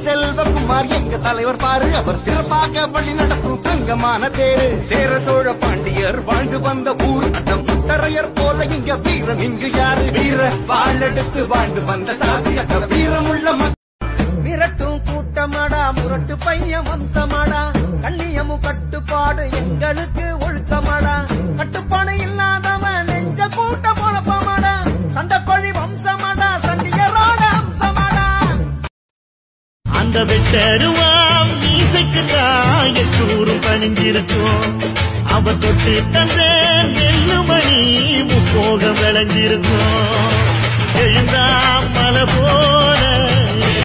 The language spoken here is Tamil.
செல்வகுமார் எங்க தலைவர் பாரு அவர் சிறப்பாக வழி நடத்தும் தங்கமான தேரு சேர சோழ பாண்டியர் வாழ்ந்து வந்த ஊர் அடம் முத்தரையர் போல இங்க வீரன் இங்கு யாரு வீர வாழெடுத்து வாழ்ந்து வந்த சாதி அட வீரமுள்ள மக்கள் மிரட்டும் கூட்டமாடா முரட்டு பையன் வம்சமாடா கண்ணியமும் கட்டுப்பாடு எங்களுக்கு ஒழுக்கமாடா கட்டுப்பாடு இல்லாதவன் நெஞ்ச கூட்ட போலப்பமாடா சண்டைக்கோழி வம்சமாடா சண்டியரோட அம்சமாடா அந்த வெட்டருவாம் மீசைக்கு தான் எட்டூரும் பணிஞ்சிருக்கும் அவ தொட்டு தந்த நெல்லுமணி முப்போகம் விளைஞ்சிருக்கும் எழுந்தாம் மலை போல